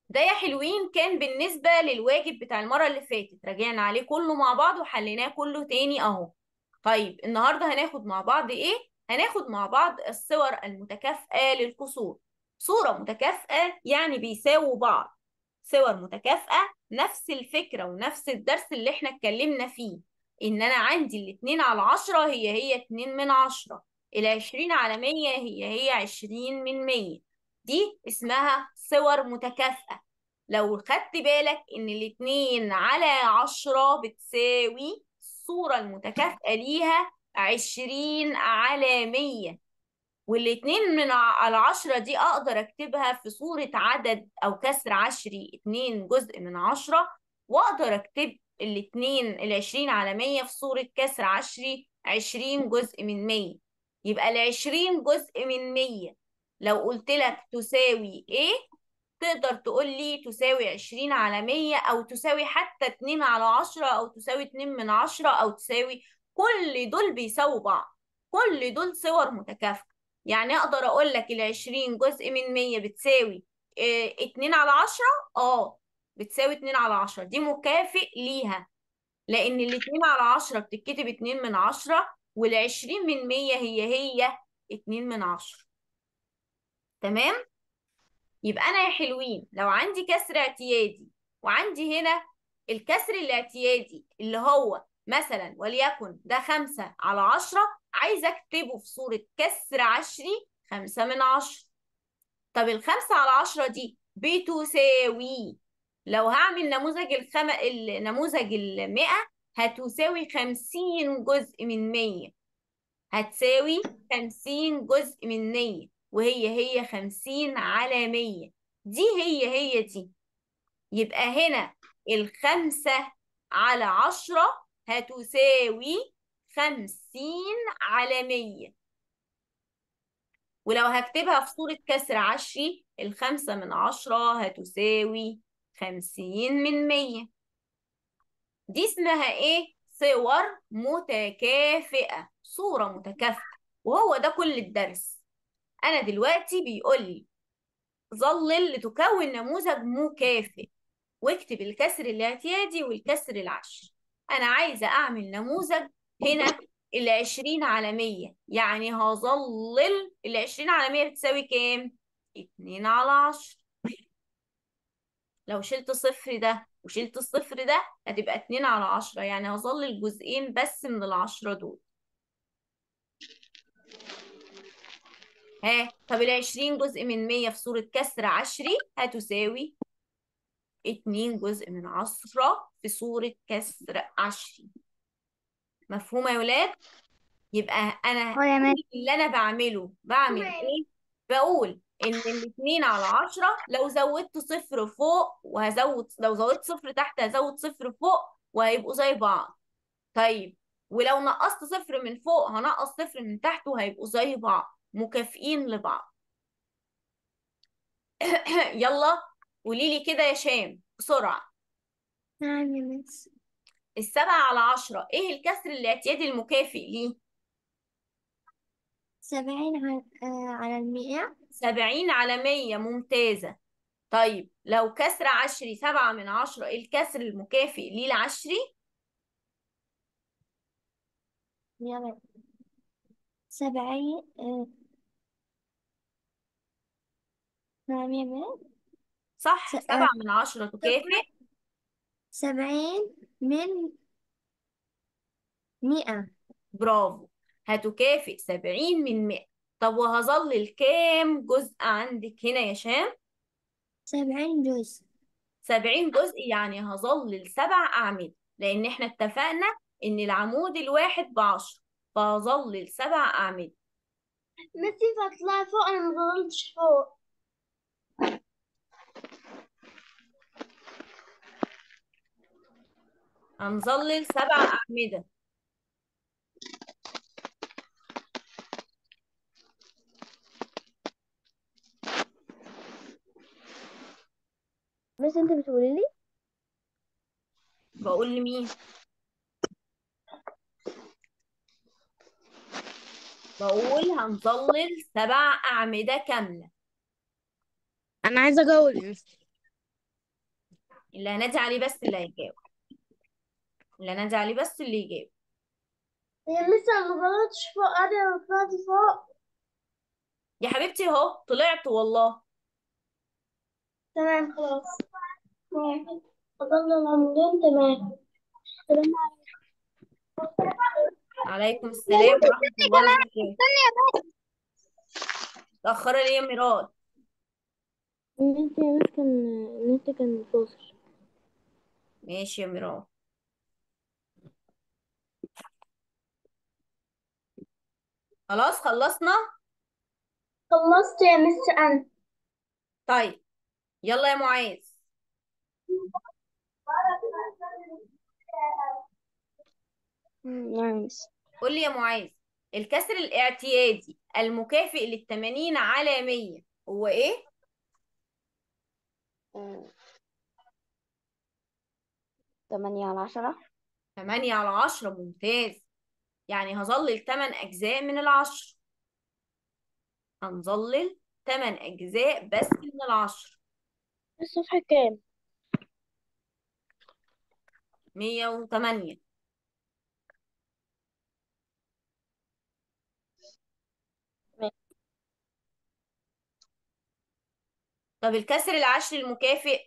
ده يا حلوين كان بالنسبة للواجب بتاع المرة اللي فاتت راجعنا عليه كله مع بعض وحليناه كله تاني اهو طيب النهاردة هناخد مع بعض ايه؟ هناخد مع بعض الصور المتكافئة للكسور صورة متكافئة يعني بيساووا بعض صور متكافئة نفس الفكرة ونفس الدرس اللي احنا اتكلمنا فيه ان انا عندي الاتنين على عشرة هي هي اتنين من عشرة العشرين على مية هي هي عشرين من مية دي اسمها صور متكافئة لو خدت بالك ان الاتنين على عشرة بتساوي الصورة المتكافئة ليها عشرين على مية والاتنين من ع- على عشرة دي أقدر أكتبها في صورة عدد أو كسر عشري اتنين جزء من عشرة وأقدر أكتب الاتنين العشرين على مية في صورة كسر عشري عشرين جزء من مية يبقى العشرين جزء من مية لو قلت لك تساوي إيه تقدر تقول لي تساوي عشرين على مية أو تساوي حتى اتنين على عشرة أو تساوي اتنين من عشرة أو تساوي كل دول بيساووا بعض كل دول صور متكافئة يعني أقدر أقول لك العشرين جزء من مية بتساوي اه اتنين على عشرة اه بتساوي اتنين على عشرة دي مكافئ ليها لأن الاتنين على عشرة بتتكتب اتنين من عشرة والعشرين من مية هي هي اتنين من عشرة تمام؟ يبقى أنا يا حلوين لو عندي كسر اعتيادي وعندي هنا الكسر الاعتيادي اللي هو مثلا وليكن ده خمسة على عشرة عايزة أكتبه في صورة كسر عشري خمسة من عشرة طب الخمسة على عشرة دي بتساوي لو هعمل نموذج الخم... النموذج المئة هتساوي خمسين جزء من مية هتساوي خمسين جزء من مية وهي هي خمسين على مية دي هي هي دي يبقى هنا الخمسة على عشرة هتساوي خمسين على مية ولو هكتبها في صورة كسر عشري الخمسة من عشرة هتساوي خمسين من مية دي اسمها ايه؟ صور متكافئة صورة متكافئة وهو ده كل الدرس أنا دلوقتي بيقول لي ظلل لتكون نموذج مكافئ واكتب الكسر الاعتيادي والكسر العشري أنا عايزة أعمل نموذج هنا العشرين على مية يعني هظلل العشرين على مية بتساوي كام؟ اتنين على عشرة لو شلت صفر ده وشلت الصفر ده هتبقى اتنين على عشرة يعني هظلل جزئين بس من العشرة دول ها طب العشرين جزء من مية في صورة كسر عشري هتساوي اتنين جزء من عشرة في صورة كسر عشري مفهومة يا ولاد؟ يبقى أنا اه يا مس كل اللي أنا بعمله بعمل إيه؟ بقول إن الاتنين على عشرة لو زودت صفر فوق وهزود لو زودت صفر تحت هزود صفر فوق وهيبقوا زي بعض طيب ولو نقصت صفر من فوق هنقص صفر من تحت وهيبقوا زي بعض مكافئين لبعض يلا قولي لي كده يا شام بسرعة نعم يا مس السبعة على عشرة ايه الكسر الاعتيادي المكافئ ليه؟ سبعين على, آه على المئة سبعين على مية ممتازة طيب لو كسر عشري سبعة من عشرة ايه الكسر المكافئ ليه العشري؟ يا مس سبعين آه نعم يا مس صح س- آه سبعة من عشرة تكافئ سبعين من مئة برافو هتكافئ سبعين من مئة طب وهظلل كام جزء عندك هنا يا شام؟ سبعين جزء سبعين جزء يعني هظلل سبع أعمدة لأن احنا اتفقنا إن العمود الواحد بعشرة فهظلل سبع أعمدة متى فاطلع فوق أنا مظلتش فوق هنظلل سبع أعمدة بس أنت بتقولي لي بقول لمين؟ بقول هنظلل سبع أعمدة كاملة أنا عايزة أجاوب يا مس اللي هنادي عليه بس اللي هيجاوب اللي هنادي عليه بس اللي يجاوب هي لسه ما طلعتش فوق قاعدة طلعت فوق يا حبيبتي اهو طلعت والله تمام خلاص تمام فضل العمودين تمام السلام عليكم السلام ورحمة الله وبركاته متأخرة ليه يا ميراد النت يا مس كان النت كان فاصل ماشي يا ميراد خلاص خلصنا خلصت يا مس أنا طيب يلا يا معاذ نعم مس قول لي يا معاذ الكسر الاعتيادي المكافئ للتمانين على مية هو ايه؟ تمانية على عشرة تمانية على عشرة ممتاز يعني هظلل تمن أجزاء من العشر هنظلل تمن أجزاء بس من العشر الصفحة كام؟ مية وتمانية طب الكسر العشري المكافئ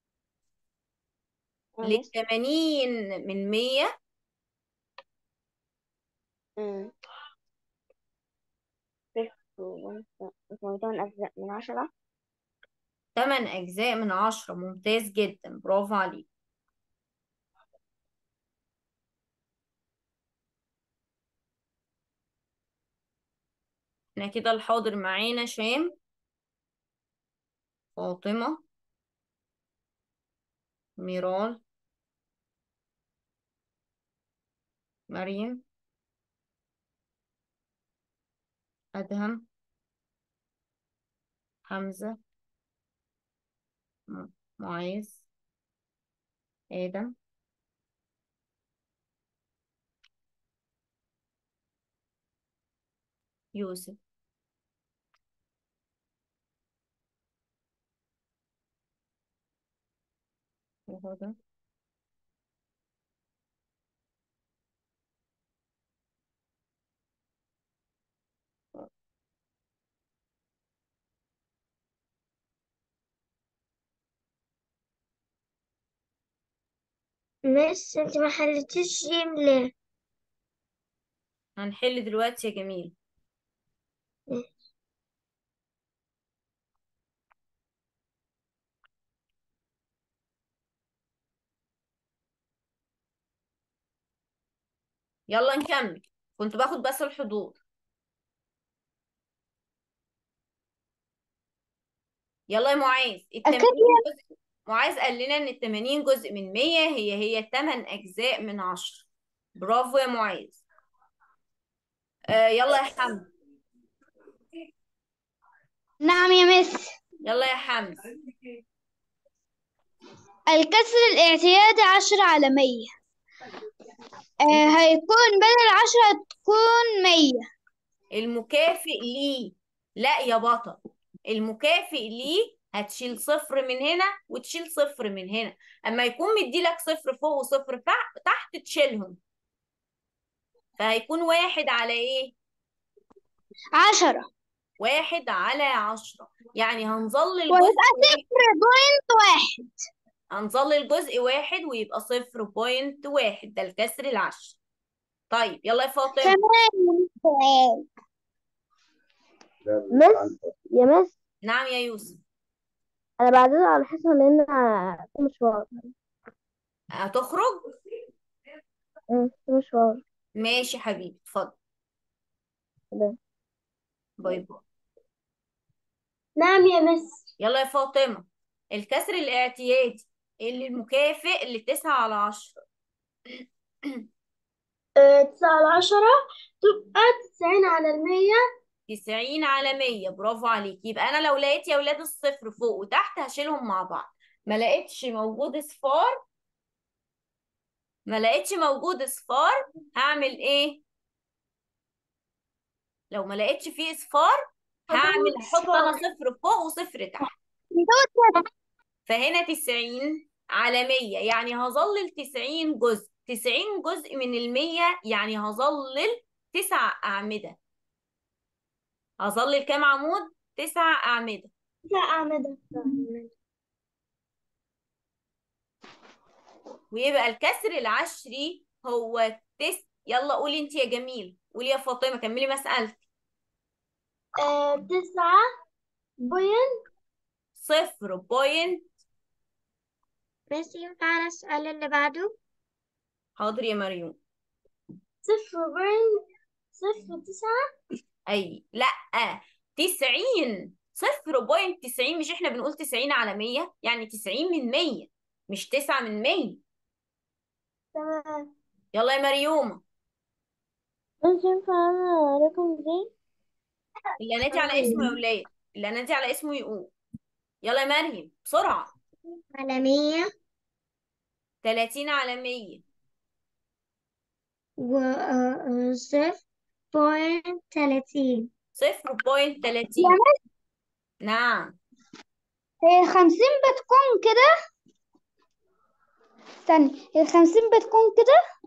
للتمانين من مية تمن أجزاء من عشرة تمن أجزاء من عشرة ممتاز جدا برافو عليك احنا كده الحاضر معانا شام فاطمة ميرال مريم أدهم حمزة م- معاذ آدم يوسف وهدى مس انت ما حلتيش جيم ليه؟ هنحل دلوقتي يا جميل يلا نكمل كنت باخد بس الحضور يلا يا معاذ التمانين جزء معاذ قال لنا ان التمانين جزء من مية هي هي تمن أجزاء من عشرة برافو يا معاذ آه يلا يا حمد نعم يا مس يلا يا حمد الكسر الاعتيادي عشرة على مية آه هيكون بدل عشرة تكون مية المكافئ ليه لا يا بطل المكافئ ليه هتشيل صفر من هنا وتشيل صفر من هنا اما يكون مديلك صفر فوق وصفر فع- تحت تشيلهم فهيكون واحد على ايه عشرة واحد على عشرة يعني هنظلل ويبقى جزء صفر بوينت واحد هنظلل جزء واحد ويبقى صفر بوينت واحد ده الكسر العشر طيب يلا يا فاطمة تمام مس يا مس نعم يا يوسف انا بعدين على حسب لان في مشوار هتخرج أمم، في مشوار ماشي حبيبي اتفضل ده. باي باي نعم يا مس يلا يا فاطمة الكسر الاعتيادي اللي المكافئ اللي تسعة على عشرة تسعة على عشرة تبقى تسعين على المية تسعين على مية برافو عليك يبقى أنا لو لقيت يا ولاد الصفر فوق وتحت هشيلهم مع بعض ما لقيتش موجود صفار ما لقيتش موجود صفار هعمل ايه لو ما لقيتش فيه صفار هعمل احط انا صفر فوق وصفر تحت فهنا تسعين على مية يعني هظلل تسعين جزء تسعين جزء من المية يعني هظلل تسع أعمدة هظلل كام عمود؟ تسع أعمدة تسع أعمدة ويبقى الكسر العشري هو تس يلا قولي انت يا جميل قولي يا فاطمة كملي مسألتي آه تسعة بوينت صفر بوينت بس ينفع السؤال اللي بعده حاضر يا مريم صفر بوينت صفر تسعة أي لأ تسعين صفر بوينت تسعين مش احنا بنقول تسعين على مية يعني تسعين من مية مش تسعة من مية تمام يلا يا مريومة بس ينفع أنا رقم زي اللي نادي على اسمه يا ولاد اللي نادي على اسمه يقول يلا يا مريم بسرعة على مية تلاتين على مية و آه، صفر بوينت تلاتين صفر بوينت تلاتين نعم هي الخمسين بتكون كده استني هي الخمسين بتكون كده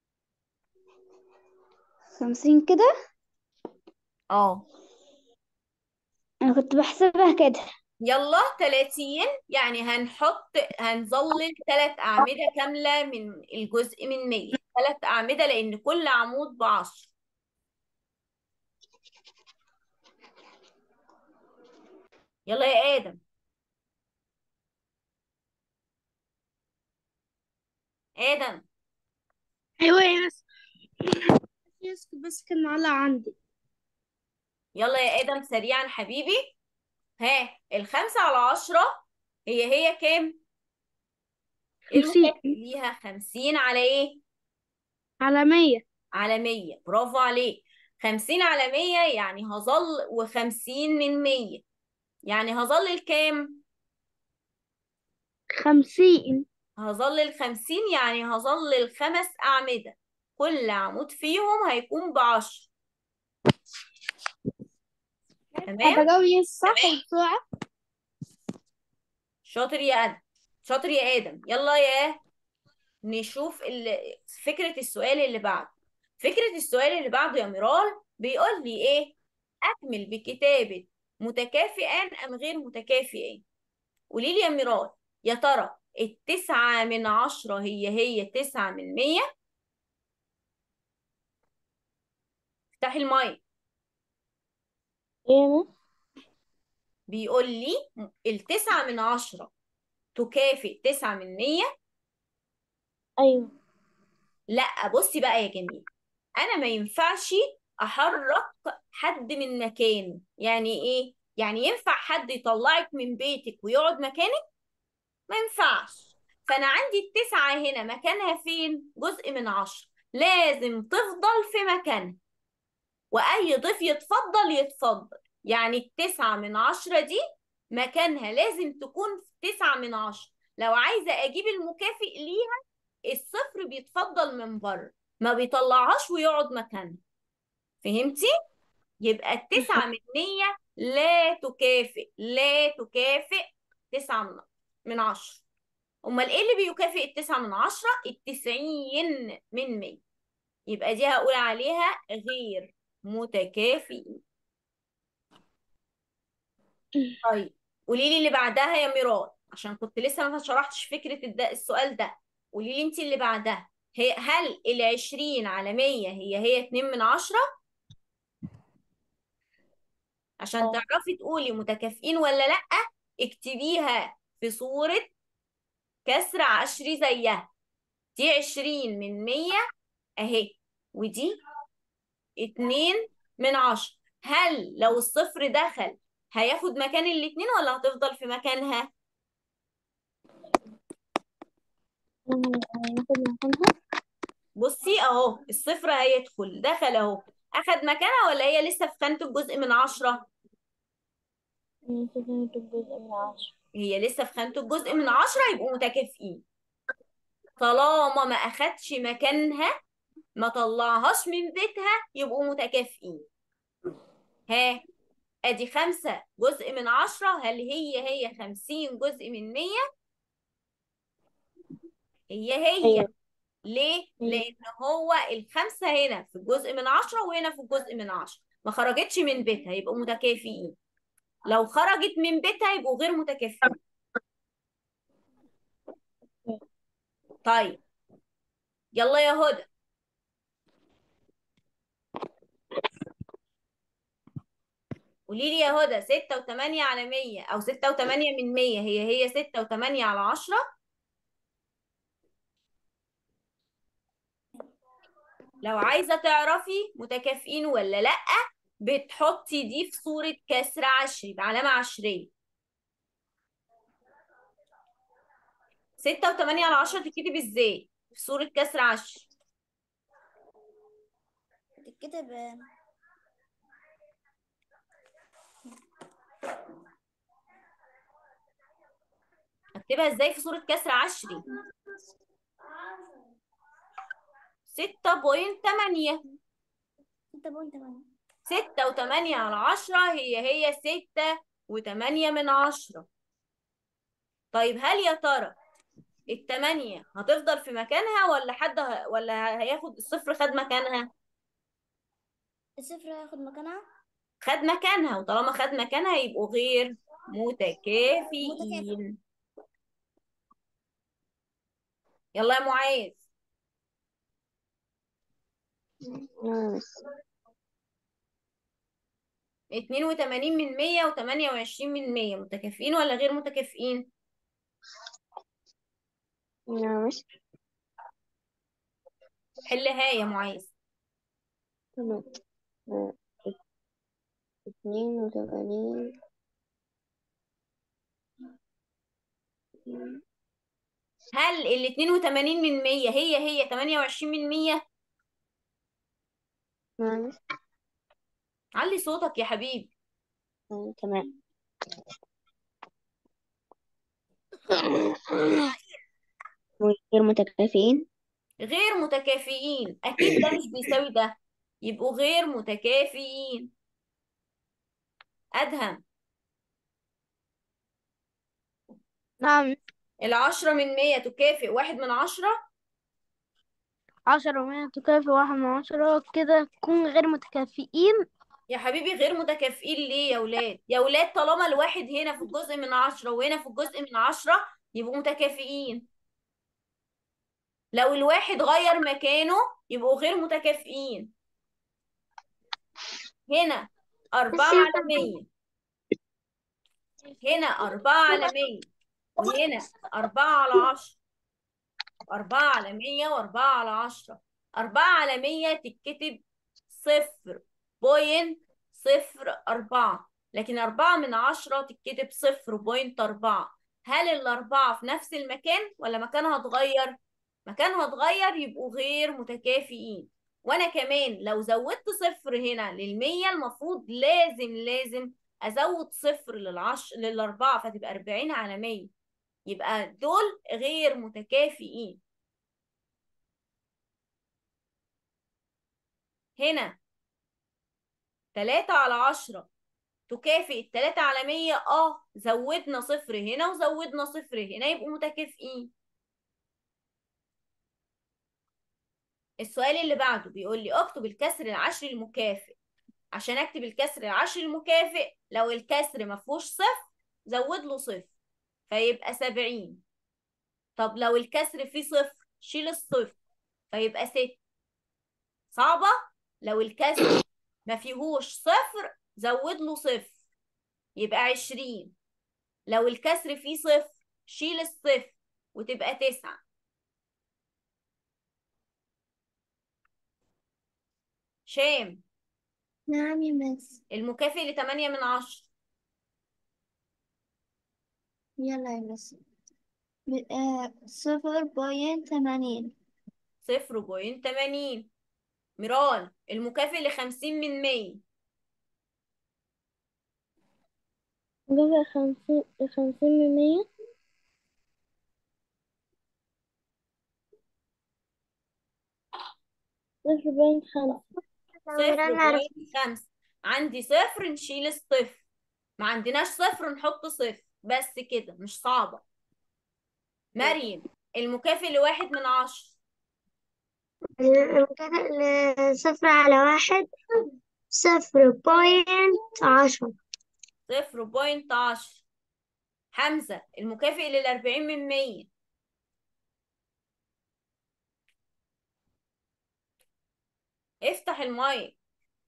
خمسين كده اه أنا كنت بحسبها كده يلا 30 يعني هنحط هنظلل ثلاث أعمدة كاملة من الجزء من 100 ثلاث أعمدة لأن كل عمود بعشر يلا يا آدم آدم أيوة يا بس يس بس كان معلق عندي يلا يا آدم سريعا حبيبي ها الخمسة على عشرة هي هي كام؟ خمسين. المكافئ ليها خمسين على ايه؟ على مية على مية برافو عليك خمسين على مية يعني هظل وخمسين من مية يعني هظل الكام؟ خمسين هظل الخمسين يعني هظل الخمس أعمدة كل عمود فيهم هيكون بعشر تمام؟ هتجاوبي الصح بسرعة شاطر يا آدم شاطر يا آدم يلا يا نشوف ال... فكرة السؤال اللي بعده فكرة السؤال اللي بعده يا ميرال بيقول لي ايه أكمل بكتابة متكافئان أم غير متكافئين قولي لي يا ميرال يا ترى التسعة من عشرة هي هي تسعة من مية افتحي المايك ايه بيقول لي التسعة من عشرة تكافئ تسعة من مية ايوه لا بصي بقى يا جميل انا ما ينفعش احرك حد من مكانه يعني ايه يعني ينفع حد يطلعك من بيتك ويقعد مكانك ما ينفعش فانا عندي التسعة هنا مكانها فين جزء من عشرة لازم تفضل في مكانها واي ضيف يتفضل يتفضل يعني التسعة من عشرة دي مكانها لازم تكون في تسعة من عشرة لو عايزة اجيب المكافئ ليها الصفر بيتفضل من بره ما بيطلعهاش ويقعد مكانها فهمتي؟ يبقى التسعة من مية لا تكافئ لا تكافئ تسعة من من عشرة أمال إيه اللي بيكافئ التسعة من عشرة؟ التسعين من مية يبقى دي هقول عليها غير متكافئين طيب قولي لي اللي بعدها يا ميراد عشان كنت لسه ما شرحتش فكرة الد- السؤال ده قولي لي انت اللي بعدها هي هل العشرين على مية هي هي اتنين من عشرة عشان اه. تعرفي تقولي متكافئين ولا لأ اكتبيها في صورة كسر عشري زيها دي عشرين من مية اهي ودي اتنين من عشرة هل لو الصفر دخل هياخد مكان الاتنين ولا هتفضل في مكانها؟ هناخد مكانها بصي اهو الصفر هيدخل دخل اهو اخد مكانها ولا هي لسه في خانة الجزء من عشرة سكنة الجزء من عشرة هي لسه في خانة الجزء من عشرة يبقوا متكافئين طالما ما اخدش مكانها ما طلعهاش من بيتها يبقوا متكافئين ها ادي خمسة جزء من عشرة هل هي هي خمسين جزء من مية هي هي أيوة. ليه؟ مم. لأن هو الخمسة هنا في الجزء من عشرة وهنا في الجزء من عشرة ما خرجتش من بيتها يبقوا متكافئين لو خرجت من بيتها يبقوا غير متكافئين طيب يلا يا هدى قولي لي يا هدى ستة وتمانية على مية أو ستة وتمانية من مية هي هي ستة وتمانية على عشرة لو عايزة تعرفي متكافئين ولا لأ بتحطي دي في صورة كسر عشري بعلامة عشرية ستة وتمانية على عشرة تتكتب ازاي؟ في صورة كسر عشري تتكتب اكتبها ازاي في صورة كسر عشري؟ ستة بوينت تمانية ستة بوينت تمانية ستة وتمانية على عشرة هي هي ستة وتمانية من عشرة طيب هل يا ترى التمانية هتفضل في مكانها ولا حد ه... ولا هياخد الصفر خد مكانها؟ الصفر هياخد مكانها خد مكانها وطالما خد مكانها يبقوا غير متكافئين يلا يا معاذ ناقص اتنين وتمانين من مية وتمانية وعشرين من مية متكافئين ولا غير متكافئين؟ ناقص حلها يا معاذ تمام آه، اتنين وتمانين هل ال 82 من 100 هي هي 28 من 100 ناقص علي صوتك يا حبيبي آه، تمام غير متكافئين غير متكافئين اكيد ده مش بيساوي ده يبقوا غير متكافئين ادهم نعم العشرة من 100 تكافئ واحد من عشرة عشرة ومية تكافئ واحد من عشرة كده تكون غير متكافئين يا حبيبي غير متكافئين ليه يا ولاد يا ولاد طالما الواحد هنا في الجزء من عشرة وهنا في الجزء من عشرة يبقوا متكافئين لو الواحد غير مكانه يبقوا غير متكافئين هنا أربعة على مية هنا أربعة على مية وهنا أربعة على عشرة أربعة على مية وأربعة على عشرة أربعة على مية تتكتب صفر بوينت صفر أربعة لكن أربعة من عشرة تتكتب صفر بوينت أربعة هل الأربعة في نفس المكان ولا مكانها اتغير؟ مكانها اتغير يبقوا غير متكافئين وأنا كمان لو زودت صفر هنا للمية المفروض لازم لازم أزود صفر للعش للأربعة فتبقى أربعين على مية يبقى دول غير متكافئين هنا تلاتة على عشرة تكافئ التلاتة على مية اه زودنا صفر هنا وزودنا صفر هنا يبقوا متكافئين السؤال اللي بعده بيقول لي اكتب الكسر العشري المكافئ عشان اكتب الكسر العشري المكافئ لو الكسر ما فيهوش صفر زود له صفر فيبقى سبعين طب لو الكسر فيه صفر شيل الصفر فيبقى ست صعبة لو الكسر ما فيهوش صفر زود له صفر يبقى عشرين لو الكسر فيه صفر شيل الصفر وتبقى تسعة شام نعم يا مس المكافئ لتمانية من عشرة يلا يا مس ب- آه، صفر بوينت ثمانين صفر بوينت تمانين ميرال المكافئ لخمسين من مية جزء خمسين خمسين من مية صفر بوينت خمسة صفر بوينت خمسة عندي صفر نشيل الصفر ما عندناش صفر نحط صفر بس كده مش صعبة مريم المكافئ لواحد من عشرة المكافئ صفر على واحد صفر بوينت عشرة صفر بوينت عشرة حمزة المكافئ للأربعين من مية افتح المايك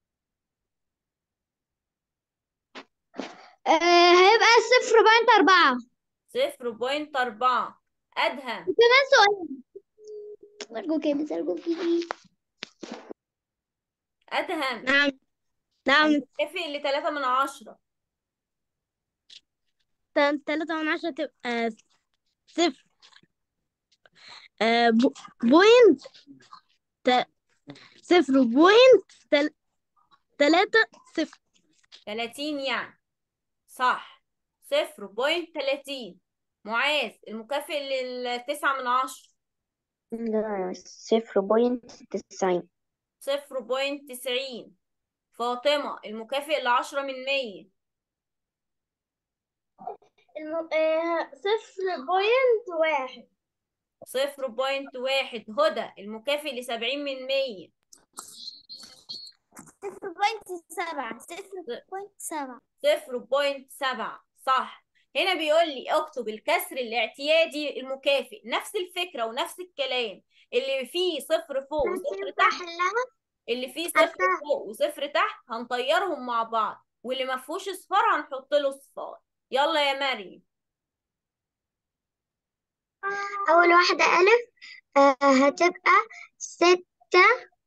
آه هيبقى صفر بوينت أربعة صفر بوينت أربعة أدهم كمان سؤال أرجوك يا مس أرجوك أدهم نعم نعم المكافئ لتلاتة من عشرة ت- تلاتة من عشرة تبقى صفر آه، بو- بوينت ت- صفر بوينت تل- تلاتة صفر تلاتين يعني صح صفر بوينت تلاتين معاذ المكافئ للتسعة من عشرة لا صفر بوينت تسعين صفر بوينت تسعين فاطمة المكافئ لعشرة من مية الم... آه صفر بوينت واحد صفر بوينت واحد هدى المكافئ لسبعين من مية صفر بوينت سبعة صفر بوينت سبعة صفر بوينت سبعة صح هنا بيقول لي اكتب الكسر الاعتيادي المكافئ نفس الفكرة ونفس الكلام اللي فيه صفر فوق وصفر تحت أحلها اللي فيه صفر عارفة. فوق وصفر تحت هنطيرهم مع بعض واللي ما فيهوش صفار هنحط له صفار يلا يا مريم أول واحدة ألف آه هتبقى ستة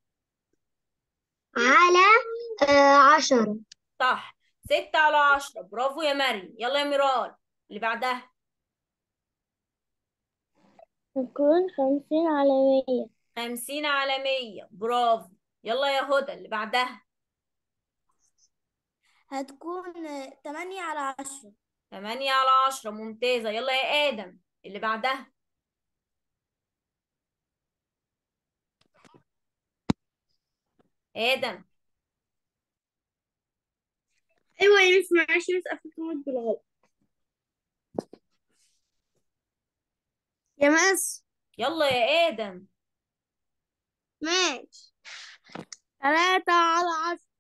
على آه عشرة صح ستة على عشرة برافو يا مريم يلا يا ميرال اللي بعدها تكون خمسين على مية خمسين على مية برافو يلا يا هدى اللي بعدها هتكون تمانية على عشرة تمانية على عشرة ممتازة يلا يا آدم اللي بعدها آدم ايوه يا مس معلش مس قفلت المايك بالغلط يا مس يلا يا آدم ماشي تلاتة على عشرة